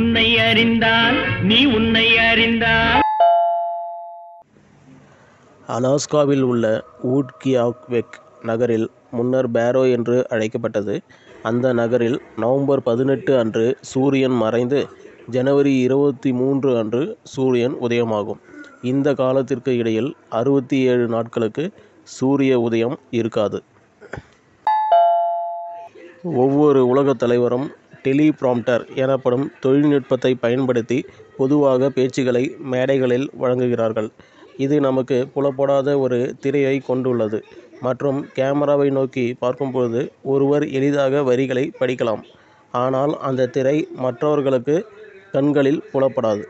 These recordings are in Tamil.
உன்னை அறிந்தால் நீ உன்னை அறிந்தால் அலாஸ்காவில் உள்ள ஊட்கியாக்வெக் நகரில் முன்னர் பேரோ என்று அழைக்கப்பட்டது அந்த நகரில் நவம்பர் பதினெட்டு அன்று சூரியன் மறைந்து ஜனவரி இருபத்தி மூன்று அன்று சூரியன் உதயமாகும் இந்த காலத்திற்கு இடையில் அறுபத்தி ஏழு நாட்களுக்கு சூரிய உதயம் இருக்காது ஒவ்வொரு உலகத் தலைவரும் டெலிப்ராம்ப்டர் எனப்படும் தொழில்நுட்பத்தை பயன்படுத்தி பொதுவாக பேச்சுகளை மேடைகளில் வழங்குகிறார்கள் இது நமக்கு புலப்படாத ஒரு திரையை கொண்டுள்ளது மற்றும் கேமராவை நோக்கி பார்க்கும்போது ஒருவர் எளிதாக வரிகளை படிக்கலாம் ஆனால் அந்த திரை மற்றவர்களுக்கு கண்களில் புலப்படாது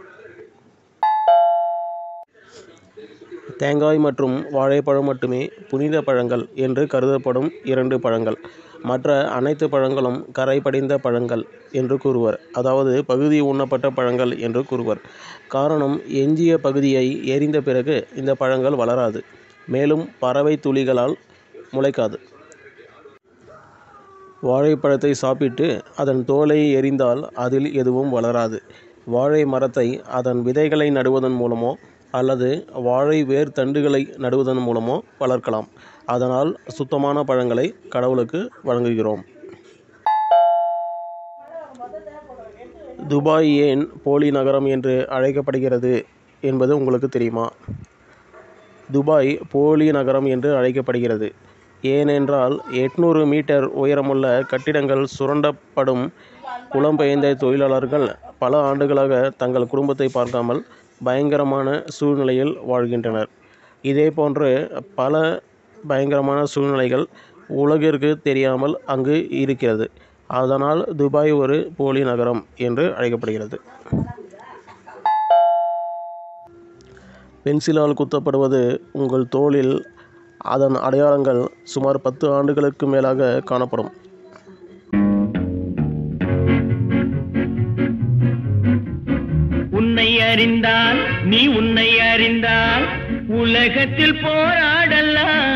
தேங்காய் மற்றும் வாழைப்பழம் மட்டுமே புனித பழங்கள் என்று கருதப்படும் இரண்டு பழங்கள் மற்ற அனைத்து பழங்களும் கரை படிந்த பழங்கள் என்று கூறுவர் அதாவது பகுதி உண்ணப்பட்ட பழங்கள் என்று கூறுவர் காரணம் எஞ்சிய பகுதியை எரிந்த பிறகு இந்த பழங்கள் வளராது மேலும் பறவை துளிகளால் முளைக்காது வாழைப்பழத்தை சாப்பிட்டு அதன் தோலை எரிந்தால் அதில் எதுவும் வளராது வாழை மரத்தை அதன் விதைகளை நடுவதன் மூலமோ அல்லது வாழை வேர் தண்டுகளை நடுவதன் மூலமோ வளர்க்கலாம் அதனால் சுத்தமான பழங்களை கடவுளுக்கு வழங்குகிறோம் துபாய் ஏன் போலி நகரம் என்று அழைக்கப்படுகிறது என்பது உங்களுக்கு தெரியுமா துபாய் போலி நகரம் என்று அழைக்கப்படுகிறது ஏனென்றால் எட்நூறு மீட்டர் உயரமுள்ள கட்டிடங்கள் சுரண்டப்படும் புலம்பெயர்ந்த தொழிலாளர்கள் பல ஆண்டுகளாக தங்கள் குடும்பத்தை பார்க்காமல் பயங்கரமான சூழ்நிலையில் வாழ்கின்றனர் இதே போன்று பல பயங்கரமான சூழ்நிலைகள் உலகிற்கு தெரியாமல் அங்கு இருக்கிறது அதனால் துபாய் ஒரு போலி நகரம் என்று அழைக்கப்படுகிறது பென்சிலால் குத்தப்படுவது உங்கள் தோலில் அதன் அடையாளங்கள் சுமார் பத்து ஆண்டுகளுக்கு மேலாக காணப்படும் உன்னை அறிந்தால் நீ உன்னை அறிந்தால் உலகத்தில் போராடலாம்